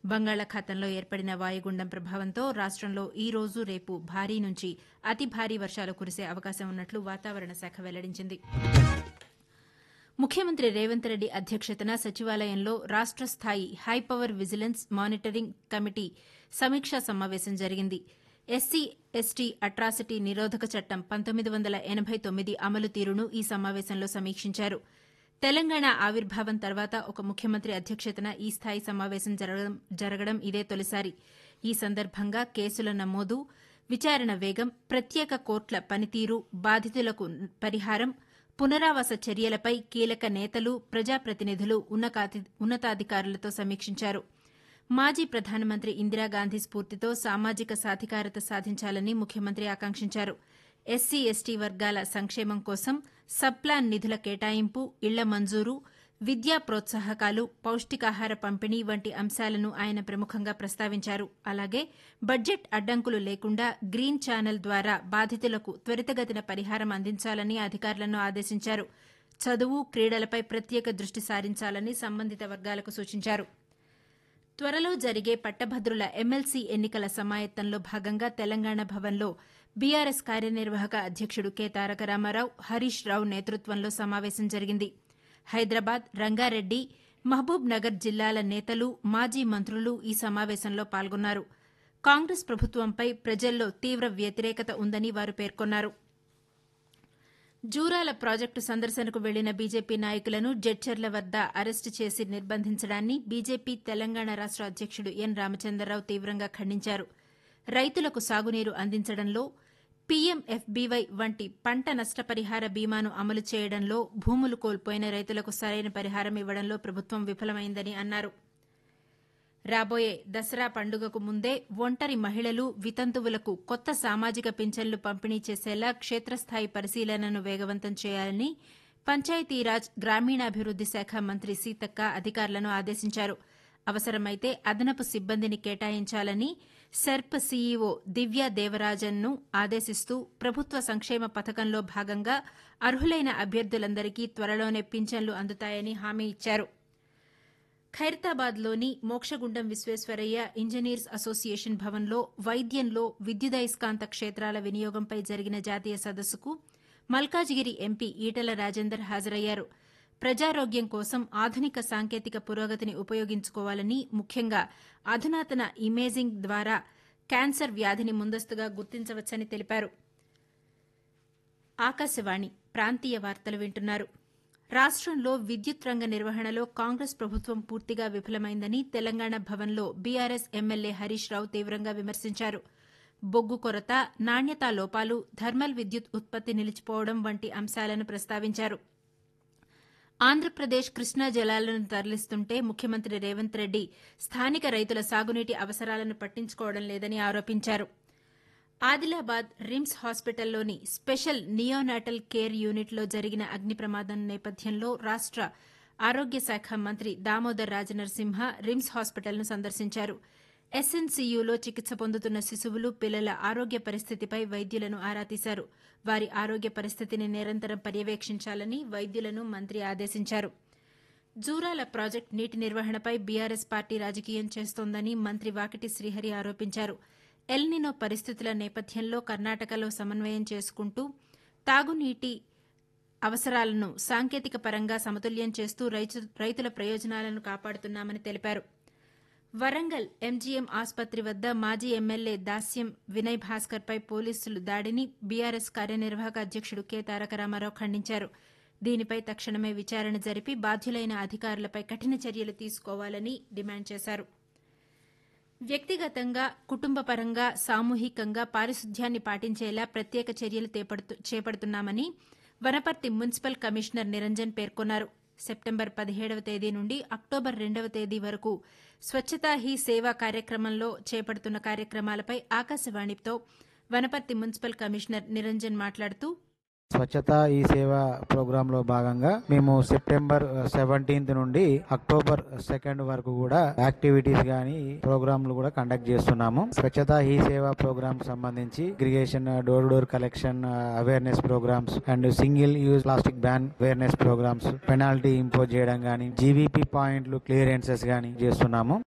బంగాళాఖాతంలో ఏర్పడిన వాయుగుండం ప్రభావంతో రాష్టంలో ఈ రోజు రేపు భారీ నుంచి అతి భారీ వర్షాలు కురిసే అవకాశం ఉన్నట్లు వాతావరణ శాఖ వెల్లడించింది ముఖ్యమంత్రి రేవంత్ రెడ్డి అధ్యక్షతన సచివాలయంలో రాష్ట స్థాయి హైపవర్ విజిలెన్స్ మానిటరింగ్ కమిటీ సమీక్షా సమావేశం జరిగింది ఎస్సీ ఎస్టీ అట్రాసిటీ నిరోధక చట్టం పంతొమ్మిది వందల ఎనబై తొమ్మిది అమలు తీరును ఈ సమావేశంలో సమీక్షించారు తెలంగాణ ఆవిర్భావం తర్వాత ఒక ముఖ్యమంత్రి అధ్యక్షతన ఈ స్థాయి సమావేశం జరగడం జరగడం ఇదే తొలిసారి ఈ సందర్భంగా కేసుల నమోదు విచారణ వేగం ప్రత్యేక కోర్టుల పనితీరు బాధితులకు పరిహారం పునరావాస చర్యలపై కీలక నేతలు ప్రజాప్రతినిధులు ఉన్నతాధికారులతో సమీక్షించారు మాజీ ప్రధానమంత్రి ఇందిరాగాంధీ స్ఫూర్తితో సామాజిక సాధికారత సాధించాలని ముఖ్యమంత్రి ఆకాంక్షించారు ఎస్సీ ఎస్టీ వర్గాల సంక్షేమం కోసం సబ్ప్లాన్ నిధుల కేటాయింపు ఇళ్ల మంజూరు విద్యా ప్రోత్సాహకాలు పౌష్టికాహార పంపిణీ వంటి అంశాలను ఆయన ప్రముఖంగా ప్రస్తావించారు అలాగే బడ్జెట్ అడ్డంకులు లేకుండా గ్రీన్ ఛానల్ ద్వారా బాధితులకు త్వరితగతిన పరిహారం అందించాలని అధికారులను ఆదేశించారు చదువు క్రీడలపై ప్రత్యేక దృష్టి సారించాలని సంబంధిత వర్గాలకు సూచించారు త్వరలో జరిగే పట్టభద్రుల ఎమ్మెల్సీ ఎన్నికల సమాయత్తంలో భాగంగా తెలంగాణ భవన్లో బీఆర్ఎస్ కార్యనిర్వాహక అధ్యక్షుడు కె తారక రామారావు హరీష్ రావు నేతృత్వంలో సమావేశం జరిగింది హైదరాబాద్ రంగారెడ్డి మహబూబ్ నగర్ జిల్లాల నేతలు మాజీ మంత్రులు ఈ సమావేశంలో పాల్గొన్నారు కాంగ్రెస్ ప్రభుత్వంపై ప్రజల్లో తీవ్ర వ్యతిరేకత ఉందని వారు పేర్కొన్నారు జూరాల ప్రాజెక్టు సందర్శనకు వెళ్లిన బీజేపీ నాయకులను జడ్చర్ల వద్ద అరెస్టు చేసి నిర్బంధించడాన్ని బీజేపీ తెలంగాణ రాష్ట అధ్యక్షుడు ఎన్ రామచంద్రరావు తీవ్రంగా ఖండించారు రైతులకు సాగునీరు అందించడంలో పీఎంఎఫ్బీవై వంటి పంట నష్టపరిహార బీమాను అమలు చేయడంలో భూములు కోల్పోయిన రైతులకు సరైన పరిహారం ఇవ్వడంలో ప్రభుత్వం విఫలమైందని అన్నారు రాబోయే దసరా పండుగకు ముందే ఒంటరి మహిళలు వితంతువులకు కొత్త సామాజిక పింఛన్లు పంపిణీ చేసేలా క్షేత్రస్థాయి పరిశీలనను వేగవంతం చేయాలని పంచాయతీరాజ్ గ్రామీణాభివృద్ది శాఖ మంత్రి సీతక్క అధికారులను ఆదేశించారు అవసరమైతే అదనపు సిబ్బందిని కేటాయించాలని సెర్ప్ సీఈఓ దివ్య దేవరాజన్ను ఆదేశిస్తూ ప్రభుత్వ సంక్షేమ పథకంలో భాగంగా అర్హులైన అభ్యర్థులందరికీ త్వరలోనే పింఛన్లు అందుతాయని హామీ ఇచ్చారు ఖైరతాబాద్లోని మోక్షగుండం విశ్వేశ్వరయ్య ఇంజనీర్స్ అసోసియేషన్ భవన్లో వైద్యంలో విద్యుదయస్కాంత క్షేత్రాల వినియోగంపై జరిగిన జాతీయ సదస్సుకు మల్కాజిగిరి ఎంపీ ఈటల రాజేందర్ హాజరయ్యారు ప్రజారోగ్యం కోసం ఆధునిక సాంకేతిక పురోగతిని ఉపయోగించుకోవాలని ముఖ్యంగా అధునాతన ఇమేజింగ్ ద్వారా క్యాన్సర్ వ్యాధిని ముందస్తుగా గుర్తించవచ్చని తెలిపారు ఆకాశవాణి ప్రాంతీయ వార్తలు వింటున్నారు రాష్టంలో విద్యుత్ రంగ నిర్వహణలో కాంగ్రెస్ ప్రభుత్వం పూర్తిగా విఫలమైందని తెలంగాణ భవన్లో బీఆర్ఎస్ ఎమ్మెల్యే హరీష్ రావు తీవ్రంగా విమర్శించారు బొగ్గు కొరత నాణ్యతా లోపాలు థర్మల్ విద్యుత్ ఉత్పత్తి నిలిచిపోవడం వంటి అంశాలను ప్రస్తావించారు ఆంధ్రప్రదేశ్ కృష్ణా జలాలను తరలిస్తుంటే ముఖ్యమంత్రి రేవంత్ రెడ్డి స్థానిక రైతుల సాగునీటి అవసరాలను పట్టించుకోవడం లేదని ఆరోపించారు ఆదిలాబాద్ రిమ్స్ హాస్పిటల్లోని స్పెషల్ నియోనాటల్ కేర్ యూనిట్లో జరిగిన అగ్ని ప్రమాదం నేపథ్యంలో రాష్ట ఆరోగ్య శాఖ మంత్రి దామోదర్ రాజనరసింహ రిమ్స్ హాస్పిటల్ను సందర్శించారు ఎస్ఎన్సీయూలో చికిత్స పొందుతున్న శిశువులు పిల్లల ఆరోగ్య పరిస్థితిపై వైద్యులను ఆరా తీశారు వారి ఆరోగ్య పరిస్థితిని నిరంతరం పర్యవేక్షించాలని వైద్యులను మంత్రి ఆదేశించారు జూరాల ప్రాజెక్టు నీటి నిర్వహణపై బీఆర్ఎస్ పార్టీ రాజకీయం చేస్తోందని మంత్రి వాకిటి శ్రీహరి ఆరోపించారు ఎల్నినో పరిస్థితుల నేపథ్యంలో కర్ణాటకలో సమన్వయం చేసుకుంటూ తాగునీటి అవసరాలను సాంకేతిక పరంగా సమతుల్యం చేస్తూ రైతుల ప్రయోజనాలను కాపాడుతున్నామని తెలిపారు వరంగల్ ఎంజీఎం ఆసుపత్రి వద్ద మాజీ ఎమ్మెల్యే దాస్యం వినయ్ భాస్కర్పై పోలీసులు దాడిని బీఆర్ఎస్ కార్యనిర్వాహక అధ్యక్షుడు కె తారక రామారావు ఖండించారు దీనిపై తక్షణమే విచారణ జరిపి బాధ్యులైన అధికారులపై కఠిన చర్యలు తీసుకోవాలని డిమాండ్ చేశారు వ్యక్తిగతంగా కుటుంబపరంగా సామూహికంగా పారిశుద్ధ్యాన్ని పాటించేలా ప్రత్యేక చర్యలు చేపడుతున్నామని వనపర్తి మున్సిపల్ కమిషనర్ నిరంజన్ పేర్కొన్నారు సెప్టెంబర్ పదిహేడవ తేదీ నుండి అక్టోబర్ రెండవ తేదీ వరకు స్వచ్ఛతా హీ సేవా కార్యక్రమంలో చేపడుతున్న కార్యక్రమాలపై ఆకాశవాణితో వనపర్తి మున్సిపల్ కమిషనర్ నిరంజన్ మాట్లాడుతూ స్వచ్ఛత ఈ సేవ ప్రోగ్రామ్ లో భాగంగా మేము సెప్టెంబర్ సెవెంటీన్త్ నుండి అక్టోబర్ సెకండ్ వరకు కూడా యాక్టివిటీస్ గానీ ప్రోగ్రాంలు కూడా కండక్ట్ చేస్తున్నాము స్వచ్ఛత ఈ సేవ ప్రోగ్రామ్ సంబంధించి aggregation door door collection awareness programs and single use plastic ban awareness programs penalty impose చేయడం గానీ జీవీపీ పాయింట్లు క్లియరెన్సెస్ గానీ చేస్తున్నాము